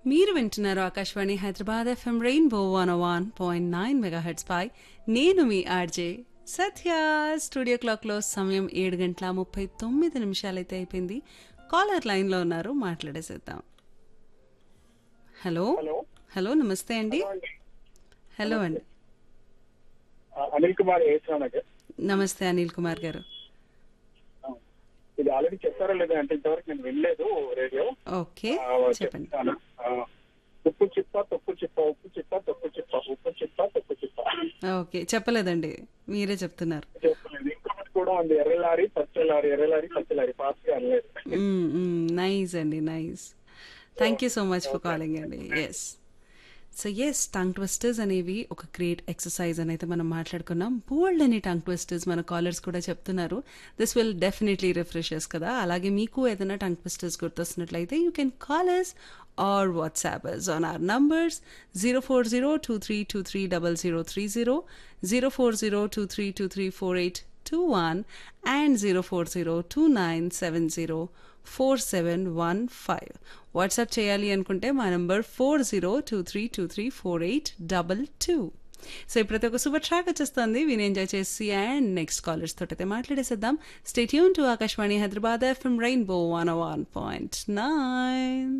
మీరు వింటున్నారు Akashvani Hyderabad FM rainbow one one point nine megahertz పై నేను మీ ఆర్జే సత్య స్టూడియో క్లాక్లో సమయం ఏడు గంటల ముప్పై తొమ్మిది నిమిషాలైతే అయిపోయింది కాలర్ లైన్లో ఉన్నారు మాట్లాడేసేద్దాం హలో హలో హలో నమస్తే అండి హలో అండి ఆ, అనిల్ కుమార్ ఏసా నగర్ నమస్తే అనిల్ కుమార్ గారు ఆ, ఇది ఆల్రెడీ చెప్పారో లేదో అంటే ఇంతవరకు నేను వినలేదు రేడియో ఓకే ఆ, చెప్పండి చెప్తాను ఆ, ఉప్పు చిప్ప తొక్కు చిప్ప ఉప్పు చిప్ప తొక్కు చిప్ప ఉప్పు చిప్ప తొక్కు చిప్ప ఓకే చెప్పలేదండి మీరే చెప్తున్నారు చెప్పలేదు ఇంకొకటి కూడా ఉంది ఎర్రలారి పచ్చలారి ఎర్రలారి పచ్చలారి ఫాస్ట్ గా అనలేదు నైస్ అండి nice thank you so much for calling అండి yes so yes tongue twisters అనేవి ఒక గ్రేట్ ఎక్సర్సైజ్ అని అయితే మనం మాట్లాడుకున్నాం బోల్డ్ అని టంగ్ ట్విస్టర్స్ మన కాలర్స్ కూడా చెప్తున్నారు దిస్ విల్ డెఫినెట్లీ రిఫ్రెషెస్ కదా అలాగే మీకు ఏదైనా టంగ్ ట్విస్టర్స్ గుర్తొస్తున్నట్లయితే you can callers or WhatsAppers on our numbers zero four zero two three two three double zero three zero zero four zero two three two three four eight two one and zero four zero two nine seven zero four seven one five WhatsApp చేయాలి అనుకుంటే మా number four zero two three two three four eight double two so ఇప్పుడైతే ఒక super track వచ్చేస్తుంది విని enjoy చేసి and next callers తోటి అయితే మాట్లాడేసేద్దాం stay tuned to Akashvani Hyderabad FM rainbow one one point nine